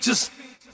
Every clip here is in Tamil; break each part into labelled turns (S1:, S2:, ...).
S1: Just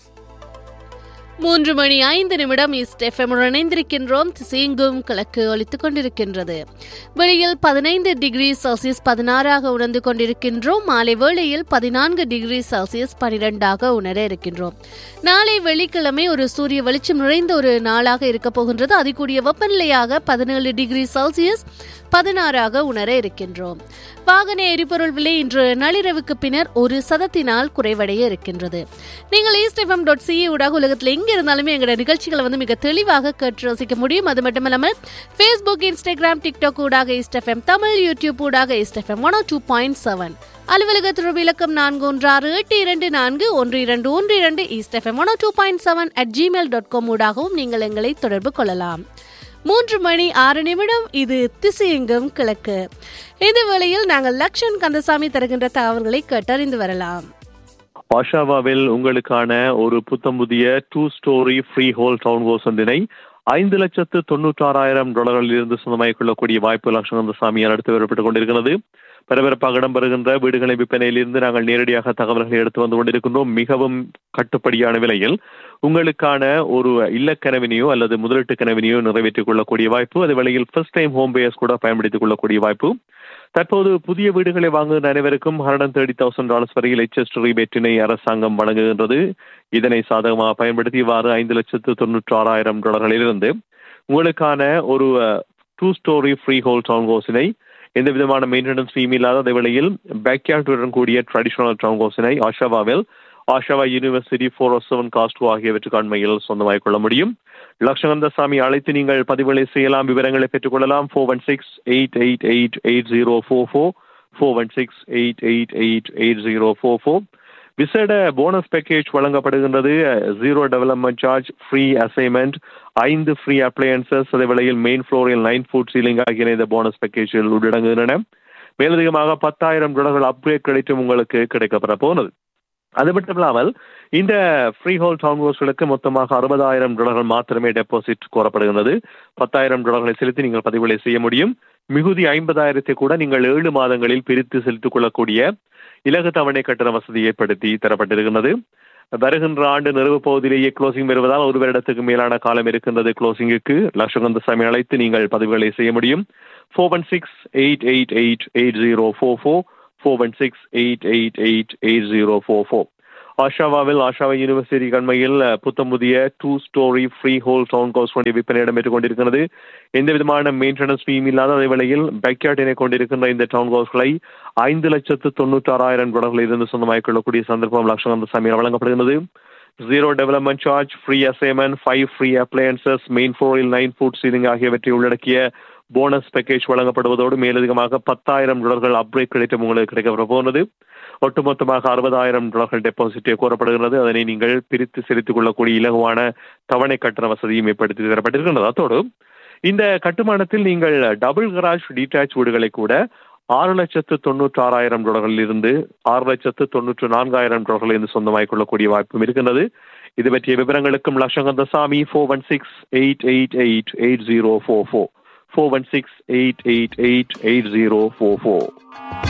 S2: மூன்று மணி ஐந்து நிமிடம் ஈஸ்ட் எஃப்எம் இணைந்திருக்கின்றோம் திசையெங்கும் கிழக்கு ஒலித்துக் கொண்டிருக்கின்றது வெளியில் பதினைந்து டிகிரி செல்சியஸ் பதினாறாக உணர்ந்து கொண்டிருக்கின்றோம் மாலை வேளையில் பதினான்கு டிகிரி செல்சியஸ் பனிரெண்டாக உணர இருக்கின்றோம் நாளை வெள்ளிக்கிழமை ஒரு சூரிய வெளிச்சம் நிறைந்த ஒரு நாளாக இருக்க போகின்றது அதிகூடிய வெப்பநிலையாக பதினேழு டிகிரி செல்சியஸ் பதினாறாக உணர இருக்கின்றோம் வாகன எரிபொருள் விலை இன்று நள்ளிரவுக்கு பின்னர் ஒரு சதத்தினால் குறைவடைய இருக்கின்றது நீங்கள் ஈஸ்ட் எஃப்எம் டாட் சிஏ ஊடாக உலகத்தில் எங்க இருந்தாலுமே எங்களோட நிகழ்ச்சிகளை வந்து மிக தெளிவாக கேட்டு ரசிக்க முடியும் அது மட்டும் இல்லாமல் ஃபேஸ்புக் இன்ஸ்டாகிராம் டிக்டாக் ஊடாக ஈஸ்ட் எஃப்எம் தமிழ் யூடியூப் ஊடாக east FM one two point seven அலுவலக தொடர்பு இலக்கம் நான்கு ஒன்று ஆறு எட்டு இரண்டு நான்கு ஒன்று இரண்டு ஒன்று இரண்டு east FM one two point seven at Gmail dot com ஊடாகவும் நீங்கள் எங்களை தொடர்பு கொள்ளலாம் மூன்று மணி ஆறு நிமிடம் இது திசையெங்கும் கிழக்கு இந்த வேளையில் நாங்கள் லக்ஷன் கந்தசாமி தருகின்ற தகவல்களை கேட்டறிந்து வரலாம்
S3: ஆஷாவாவில் உங்களுக்கான ஒரு புத்தம் புதிய two storey freehold townhouse ஒன்றினை ஐந்து லட்சத்து தொண்ணூற்றாறாயிரம் டாலர்களில் இருந்து சொந்தமாகிக் கொள்ளக்கூடிய வாய்ப்பு லட்சுமந்தசாமியால் அடுத்து வரப்பட்டுக் கொண்டிருக்கிறது பரபரப்பாக இடம்பெறுகின்ற வீடுகளின் விற்பனையிலிருந்து நாங்கள் நேரடியாக தகவல்களை எடுத்து வந்து கொண்டிருக்கின்றோம் மிகவும் கட்டுப்படியான விலையில் உங்களுக்கான ஒரு இல்ல கனவினையோ அல்லது முதலீட்டு கனவினையோ நிறைவேற்றிக் கொள்ளக்கூடிய வாய்ப்பு அதே வேளையில் ஃபர்ஸ்ட் டைம் ஹோம் பேஸ் கூட பயன்படுத்திக் கொள்ளக்கூடிய வாய்ப்பு தற்போது புதிய வீடுகளை வாங்குகிற அனைவருக்கும் ஹண்ட்ரட் தேர்ட்டி தௌசண்ட் டாலர்ஸ் வரையில் எச்எஸ் ரீபேட்டினை அரசாங்கம் வழங்குகின்றது இதனை சாதகமாக பயன்படுத்தி இவ்வாறு ஐந்து லட்சத்து தொண்ணூற்றி ஆறாயிரம் டாலர்களிலிருந்து உங்களுக்கான ஒரு two storey freehold town ஹவுஸினை எந்த விதமான மெயின்டெனன்ஸ் ஃபீம் இல்லாத அதே வேளையில் பேக்யார்டுடன் கூடிய ட்ரெடிஷனல் டவுன் ஹவுஸினை ஆஷாவாவில் Oshawa university four O seven காஸ்ட் ஆகியவற்றுக்கு அண்மையில் சொந்தமாகிக் கொள்ள முடியும் லட்சகந்தசாமி அழைத்து நீங்கள் பதிவுகளை செய்யலாம் விவரங்களை பெற்றுக்கொள்ளலாம் four one six eight eight eight eight zero four four four one six eight eight eight eight zero four four விசேட போனஸ் பேக்கேஜ் வழங்கப்படுகின்றது zero development charge free assignment ஐந்து ஃப்ரீ அப்ளையன்சஸ் அதே வேளையில் மெயின் ஃப்ளோரில் நைன் ஃபுட் சீலிங் ஆகிய இந்த போனஸ் பேக்கேஜில் உள்ளடங்குகின்றன மேலதிகமாக பத்தாயிரம் டாலர்கள் அப்கிரேட் கிடைத்தும் உங்களுக்கு கிடைக்கப்பெற போனது அது மட்டும் இல்லாமல் இந்த ஃப்ரீ ஹோல் டவுன் ஹவுஸ்களுக்கு மொத்தமாக அறுபதாயிரம் டாலர்கள் மாத்திரமே டெபாசிட் கோரப்படுகிறது பத்தாயிரம் டாலர்களை செலுத்தி நீங்கள் பதிவுகளை செய்ய முடியும் மிகுதி ஐம்பதாயிரத்தை கூட நீங்கள் ஏழு மாதங்களில் பிரித்து செலுத்திக் கொள்ளக்கூடிய இலகு தவணை கட்டண வசதி ஏற்படுத்தி தரப்பட்டிருக்கிறது வருகின்ற ஆண்டு நிறுவ பகுதியிலேயே க்ளோசிங் வருவதால் ஒரு வருடத்துக்கு மேலான காலம் இருக்கின்றது க்ளோசிங்குக்கு லட்சகந்த சாமி அழைத்து நீங்கள் பதிவுகளை செய்ய முடியும் four one six eight eight eight eight zero four four four one six eight eight eight eight zero four four ஆஷாவாவில் ஆஷாவா யூனிவர்சிட்டி கண்மையில் புத்தம் புதிய two storey freehold townhouse வண்டி விற்பனை இடம்பெற்றுக் கொண்டிருக்கிறது எந்த விதமான மெயின்டெனன்ஸ் ஃபீம் இல்லாத அதே வேளையில் பேக்யார்டினை கொண்டிருக்கின்ற இந்த டவுன் ஹவுஸ்களை ஐந்து லட்சத்து தொண்ணூற்றாறாயிரம் டாலர்களில் இருந்து சொந்தமாகிக் கொள்ளக்கூடிய சந்தர்ப்பம் லட்சகந்த சாமியால் வழங்கப்படுகிறது zero development charge free assignment five free appliances main ஃப்ளோரில் நைன் ஃபுட் சீலிங் ஆகியவற்றை உள்ளடக்கிய போனஸ் பேக்கேஜ் வழங்கப்படுவதோடு மேலதிகமாக பத்தாயிரம் டாலர்கள் அப்ரேட் கிடைத்தும் உங்களுக்கு கிடைக்கப்பட போனது ஒட்டுமொத்தமாக அறுபதாயிரம் டாலர்கள் டெபாசிட்டே கோரப்படுகிறது அதனை நீங்கள் பிரித்து செலுத்திக் கொள்ளக்கூடிய இலகுவான தவணை கட்டண வசதியும் ஏற்படுத்தி தரப்பட்டிருக்கின்றது அத்தோடு இந்த கட்டுமானத்தில் நீங்கள் டபுள் கராஜ் டீடாச் வீடுகளை கூட ஆறு லட்சத்து தொண்ணூற்றி ஆறாயிரம் டாலர்களில் இருந்து ஆறு லட்சத்து தொண்ணூற்று நான்காயிரம் டாலர்களில் இருந்து சொந்தமாகிக் கொள்ளக்கூடிய வாய்ப்பும் இருக்கின்றது இது பற்றிய விவரங்களுக்கும் Lakshakantha Sami four one six eight eight eight eight zero four four four one six eight eight eight eight zero four four